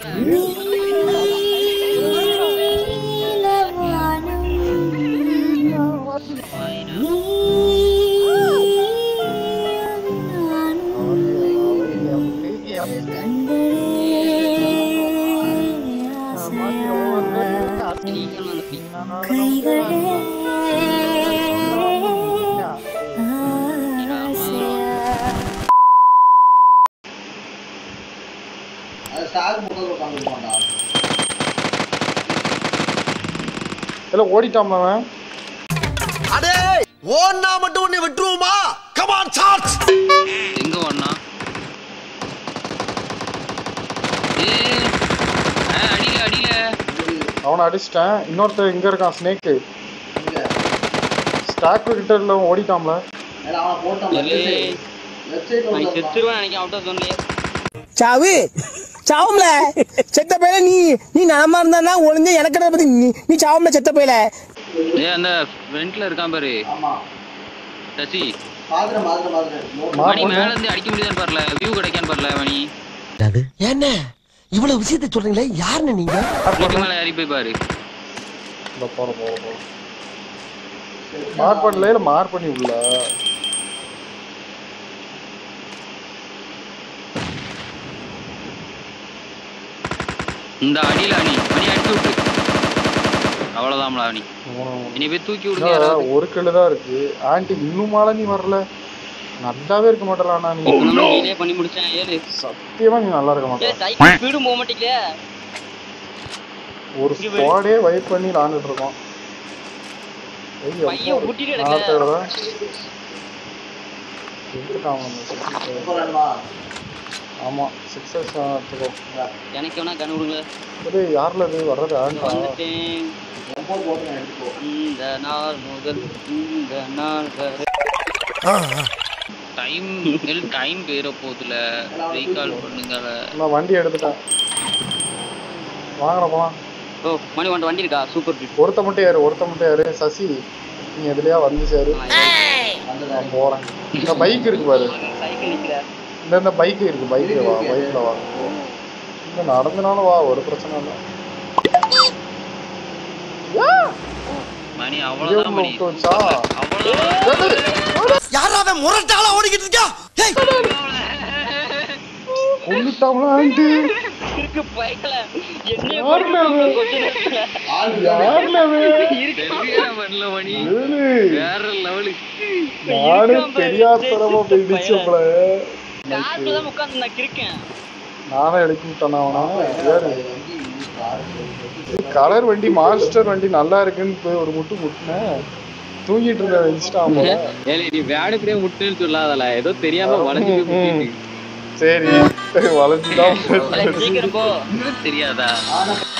அது ஸ்டாக் முகத்தில் உட்காந்துருக்க மாட்டான் இல்ல ஓடிட்டான் அவன் அடே ஓன்னா மட்டும் உன்னை விட்டுருவோமா கமான் சார்ஜ் எங்க ஓடனா ஏய் ஆ, அடியில அடியில அவனை அடிச்சிட்டேன் இன்னொருத்தன் இங்க இருக்கான் ஸ்னேக்கு இங்க ஸ்டாக் கிட்ட இல்ல ஓடிட்டான்ல ஏன்னா அவனை போட்டான் ஏய். வெப்சைட் அவன் வந்து செத்துருவான் நினைக்கிறேன் அவுட் ஆஃப் ஜோன்லயே சாவு சாவும்ல செத்த பையல நீ நீ நலமா இருந்தா ஒளிஞ்ச எனக்கு என்ன பத்தி நீ நீ சாவும்ல செத்த பையல ஏய் அந்த ஃப்ரண்ட்ல இருக்கான் பாரு ஆமா சசி பாத்துறேன் பாத்துறேன் பாத்துறேன் மார்க் மணி பண்ணு. மேல இருந்து அடிக்க முடியுதான்னு பாருல வியூ கிடைக்கான்னு பாருல மணி என்ன இவ்வளவு விஷயத்தை சொல்றீங்களே யாருன்னு நீங்க வீட்டு மேல ஏறி போய் பாரு இந்த போற போற போற மார்க் பண்ணல இல்ல மார்க் பண்ணி உள்ள இந்த அடியில அணி மணி அடிச்சு விட்டு அவ்வளவுதான்ல அணி இனி போய் தூக்கி விடுங்க என்னடா, யாராவது ஒரு கிலோ தான் இருக்கு ஆன்டி இன்னுமால நீ வரல நல்லாவே இருக்க மாட்டேறானா நீ நீனே பண்ணி முடிச்சேன் ஏறு சத்தியமா நீ நல்லா இருக்க மாட்டே ஏய் சைக்கிள் ஸ்பீடும் போக மாட்டேங்களே ஒரு ஸ்குவாடே வைப் பண்ணி விளாண்டுட்டு இருக்கோம் ஐயோ, பையன் ஊட்டிட்டு நான் கிடக்குல. தேடுறேன். எடுத்துட்டான் அவன் அந்த six. போறானுமா ஆமா சிக்ஸஸ் எடுத்துக்கோ எனக்கு வேணா கண்ணு விடுங்க டேய் யார்ல இது வர்றது ஆண்டா வந்துட்டேன் எம்போ போட்டு நான் எடுத்துக்கோ இந்த நாள் முதல் இந்த நாள் வரை டைம் டைம் பேர போதுல ரீகால் பண்ணுங்க நான் வண்டி எடுத்துட்டேன் வாங்கடா போலாம் ஓ மணி ஒன் வண்டி இருக்கா சூப்பர் பிட் ஒருத்த மட்டும் யாரு ஒருத்த மட்டும் யாரு சசி நீ எதுலயா வந்து சேரு நான் போறேன் இந்த பைக் இருக்கு பாரு சைக்கிள் நிக்கல இந்த இந்த பைக் இருக்கு பைக்ல வா பைக்ல வா இந்த நடந்தனாலும் வா ஒரு பிரச்சனை இல்லை மணி இதே அவ்வளவுதான் உள்ள மணி விட்டு வச்சா அவ்வளவுதான் யாராவது முரட்டாளா ஓடிக்கிட்டு இருக்கா ஏய் கொண்டுட்டாங்களா ஆண்டி இருக்கு பயக்கல என்ன யாருல அவன்? யாருல அவன்? பண்ணல மணி ஏழு. வேற லெவலு நானே தெரியாதனமா போயிடுச்சு உங்களை காட்டுல தான் உட்கார்ந்து நான் கிறுக்கேன் நானே எடுக்க விட்டானா அவனா யாரு கலர் வண்டி மாஸ்டர் வண்டி நல்லா இருக்குன்னு போய் ஒரு முட்டு முட்டினேன் தூங்கிட்டு இருந்த வச்சுட்டான் போல ஏலே நீ வேடப்படியே முட்டுன்னு சொல்லாதல ஏதோ தெரியாம வளைஞ்சு போய் முட்டிட்டு சரி வளைஞ்சுதான் சீக்கிரம் போ தெரியாதா ஆனா